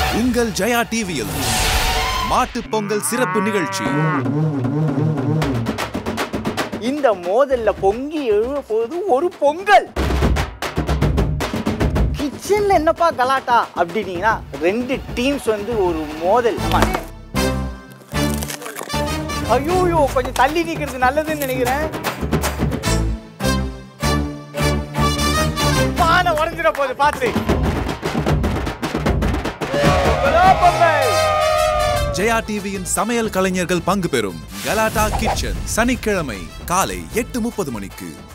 உங்கள் ஜெயா டிவியில் மாட்டுப் பொங்கல் சிறப்பு நிகழ்ச்சி இந்த மோதல்ல பொங்கி எழுவ போது ஒரு பொங்கல் கிச்சன்ல என்னப்பா கலாட்டா அப்படின்னீங்கன்னா ரெண்டு டீம்ஸ் வந்து ஒரு மோதல் ஐயோயோ கொஞ்சம் தள்ளி நிக்கிறது நல்லதுன்னு நினைக்கிறேன் பானை உடஞ்சிட போகுது பார்த்து பொங்கலோ பொங்கல் ஜெயா டிவியின் சமையல் கலைஞர்கள் பங்கு பெறும் கலாட்டா கிச்சன் சனிக்கிழமை காலை எட்டு முப்பது மணிக்கு